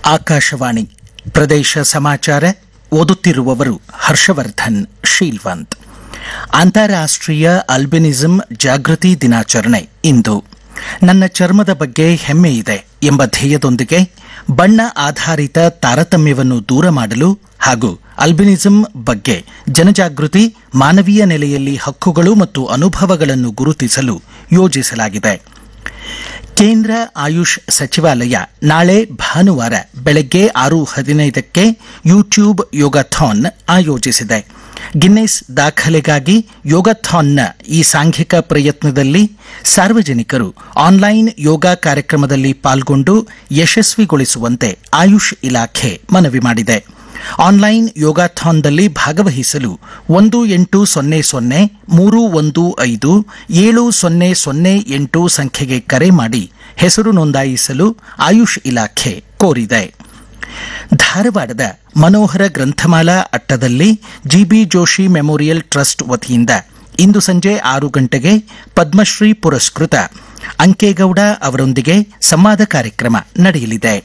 ಆಕಾಶವಾಣಿ ಪ್ರದೇಶ ಸಮಾಚಾರ ಓದುತ್ತಿರುವವರು ಹರ್ಷವರ್ಧನ್ ಶೀಲ್ವಂತ್ ಅಂತಾರಾಷ್ಟ್ರೀಯ ಅಲ್ಬಿನಿಸಂ ಜಾಗೃತಿ ದಿನಾಚರಣೆ ಇಂದು ನನ್ನ ಚರ್ಮದ ಬಗ್ಗೆ ಹೆಮ್ಮೆ ಇದೆ ಎಂಬ ಧ್ಯೇಯದೊಂದಿಗೆ ಬಣ್ಣ ಆಧಾರಿತ ತಾರತಮ್ಯವನ್ನು ದೂರ ಮಾಡಲು ಹಾಗೂ ಅಲ್ಬಿನಿಸಂ ಬಗ್ಗೆ ಜನಜಾಗೃತಿ ಮಾನವೀಯ ನೆಲೆಯಲ್ಲಿ ಹಕ್ಕುಗಳು ಮತ್ತು ಅನುಭವಗಳನ್ನು ಗುರುತಿಸಲು ಯೋಜಿಸಲಾಗಿದೆ ಕೇಂದ್ರ ಆಯುಷ್ ಸಚಿವಾಲಯ ನಾಳೆ ಭಾನುವಾರ ಬೆಳಗ್ಗೆ ಆರು ಹದಿನೈದಕ್ಕೆ ಯೂಟ್ಯೂಬ್ ಯೋಗಾಥಾನ್ ಆಯೋಜಿಸಿದೆ ಗಿನ್ನೆಸ್ ದಾಖಲೆಗಾಗಿ ಯೋಗಾಥಾನ್ನ ಈ ಸಾಂಘಿಕ ಪ್ರಯತ್ನದಲ್ಲಿ ಸಾರ್ವಜನಿಕರು ಆನ್ಲೈನ್ ಯೋಗ ಕಾರ್ಯಕ್ರಮದಲ್ಲಿ ಪಾಲ್ಗೊಂಡು ಯಶಸ್ವಿಗೊಳಿಸುವಂತೆ ಆಯುಷ್ ಇಲಾಖೆ ಮನವಿ ಮಾಡಿದೆ ಆನ್ಲೈನ್ ಯೋಗಾಥಾನ್ದಲ್ಲಿ ಭಾಗವಹಿಸಲು ಒಂದು ಎಂಟು ಸೊನ್ನೆ ಸೊನ್ನೆ ಮೂರು ಒಂದು ಐದು ಏಳು ಸೊನ್ನೆ ಸೊನ್ನೆ ಎಂಟು ಸಂಖ್ಯೆಗೆ ಕರೆ ಮಾಡಿ ಹೆಸರು ನೋಂದಾಯಿಸಲು ಆಯುಷ್ ಇಲಾಖೆ ಕೋರಿದೆ ಧಾರವಾಡದ ಮನೋಹರ ಗ್ರಂಥಮಾಲಾ ಅಟ್ಟದಲ್ಲಿ ಜಿಬಿ ಜೋಶಿ ಮೆಮೋರಿಯಲ್ ಟ್ರಸ್ಟ್ ವತಿಯಿಂದ ಇಂದು ಸಂಜೆ ಆರು ಗಂಟೆಗೆ ಪದ್ಮಶ್ರೀ ಪುರಸ್ಕೃತ ಅಂಕೇಗೌಡ ಅವರೊಂದಿಗೆ ಸಂವಾದ ಕಾರ್ಯಕ್ರಮ ನಡೆಯಲಿದೆ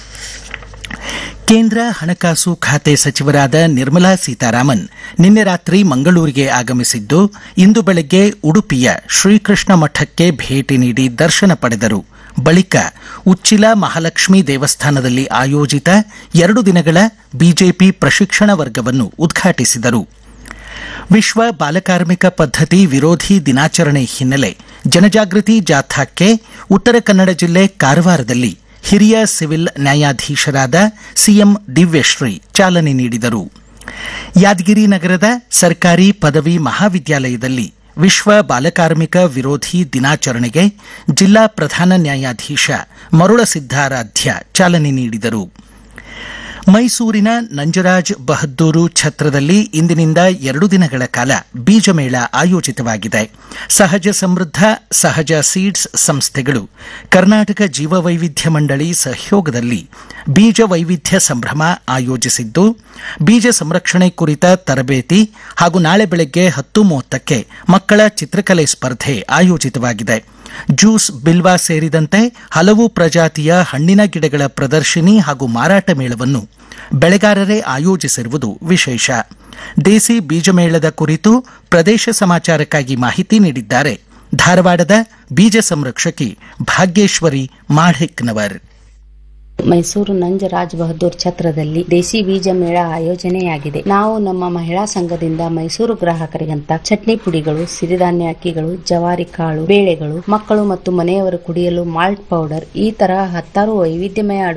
ಕೇಂದ್ರ ಹಣಕಾಸು ಖಾತೆ ಸಚಿವರಾದ ನಿರ್ಮಲಾ ಸೀತಾರಾಮನ್ ನಿನ್ನೆ ರಾತ್ರಿ ಮಂಗಳೂರಿಗೆ ಆಗಮಿಸಿದ್ದು ಇಂದು ಬೆಳಗ್ಗೆ ಉಡುಪಿಯ ಶ್ರೀಕೃಷ್ಣ ಮಠಕ್ಕೆ ಭೇಟಿ ನೀಡಿ ದರ್ಶನ ಪಡೆದರು ಬಳಿಕ ಉಚ್ಚಿಲ ಮಹಾಲಕ್ಷ್ಮಿ ದೇವಸ್ಥಾನದಲ್ಲಿ ಆಯೋಜಿತ ಎರಡು ದಿನಗಳ ಬಿಜೆಪಿ ಪ್ರಶಿಕ್ಷಣ ವರ್ಗವನ್ನು ಉದ್ಘಾಟಿಸಿದರು ವಿಶ್ವ ಬಾಲಕಾರ್ಮಿಕ ಪದ್ಧತಿ ವಿರೋಧಿ ದಿನಾಚರಣೆ ಹಿನ್ನೆಲೆ ಜನಜಾಗೃತಿ ಜಾಥಾಕ್ಕೆ ಉತ್ತರ ಕನ್ನಡ ಜಿಲ್ಲೆ ಕಾರವಾರದಲ್ಲಿ ಹಿರಿಯ ಸಿವಿಲ್ ನ್ಯಾಯಾಧೀಶರಾದ ಸಿಎಂ ದಿವ್ಯಶ್ರೀ ಚಾಲನೆ ನೀಡಿದರು ಯಾದಗಿರಿ ನಗರದ ಸರ್ಕಾರಿ ಪದವಿ ಮಹಾವಿದ್ಯಾಲಯದಲ್ಲಿ ವಿಶ್ವ ಬಾಲಕಾರ್ಮಿಕ ವಿರೋಧಿ ದಿನಾಚರಣೆಗೆ ಜಿಲ್ಲಾ ಪ್ರಧಾನ ನ್ಯಾಯಾಧೀಶ ಮರುಳ ಸಿದ್ದಾರಾಧ್ಯ ಚಾಲನೆ ನೀಡಿದರು ಮೈಸೂರಿನ ನಂಜರಾಜ್ ಬಹದ್ದೂರು ಛತ್ರದಲ್ಲಿ ಇಂದಿನಿಂದ ಎರಡು ದಿನಗಳ ಕಾಲ ಬೀಜಮೇಳ ಆಯೋಜಿತವಾಗಿದೆ ಸಹಜ ಸಮೃದ್ಧ ಸಹಜ ಸೀಡ್ಸ್ ಸಂಸ್ಥೆಗಳು ಕರ್ನಾಟಕ ಜೀವವೈವಿಧ್ಯ ಮಂಡಳಿ ಸಹಯೋಗದಲ್ಲಿ ಬೀಜ ವೈವಿಧ್ಯ ಸಂಭ್ರಮ ಆಯೋಜಿಸಿದ್ದು ಬೀಜ ಸಂರಕ್ಷಣೆ ಕುರಿತ ತರಬೇತಿ ಹಾಗೂ ನಾಳೆ ಬೆಳಗ್ಗೆ ಹತ್ತು ಮೂವತ್ತಕ್ಕೆ ಮಕ್ಕಳ ಚಿತ್ರಕಲೆ ಸ್ಪರ್ಧೆ ಆಯೋಜಿತವಾಗಿದೆ ಜ್ಯೂಸ್ ಬಿಲ್ವಾ ಸೇರಿದಂತೆ ಹಲವು ಪ್ರಜಾತಿಯ ಹಣ್ಣಿನ ಗಿಡಗಳ ಪ್ರದರ್ಶಿನಿ ಹಾಗೂ ಮಾರಾಟ ಮೇಳವನ್ನು ಬೆಳೆಗಾರರೇ ಆಯೋಜಿಸಿರುವುದು ವಿಶೇಷ ದೇಸಿ ಬೀಜಮೇಳದ ಕುರಿತು ಪ್ರದೇಶ ಸಮಾಚಾರಕ್ಕಾಗಿ ಮಾಹಿತಿ ನೀಡಿದ್ದಾರೆ ಧಾರವಾಡದ ಬೀಜ ಸಂರಕ್ಷಕಿ ಭಾಗ್ಯೇಶ್ವರಿ ಮಾಢೆಕ್ನವರ್ ಮೈಸೂರು ನಂಜರಾಜ್ ಬಹದ್ದೂರ್ ಛತ್ರದಲ್ಲಿ ದೇಸಿ ಬೀಜ ಮೇಳ ಆಯೋಜನೆಯಾಗಿದೆ ನಾವು ನಮ್ಮ ಮಹಿಳಾ ಸಂಘದಿಂದ ಮೈಸೂರು ಗ್ರಾಹಕರಿಗಂತ ಚಟ್ನಿ ಪುಡಿಗಳು ಸಿರಿಧಾನ್ಯ ಅಕ್ಕಿಗಳು ಜವಾರಿ ಕಾಳು ಬೇಳೆಗಳು ಮಕ್ಕಳು ಮತ್ತು ಮನೆಯವರು ಕುಡಿಯಲು ಮಾಲ್ಟ್ ಪೌಡರ್ ಈ ತರಹ ಹತ್ತಾರು ವೈವಿಧ್ಯಮಯ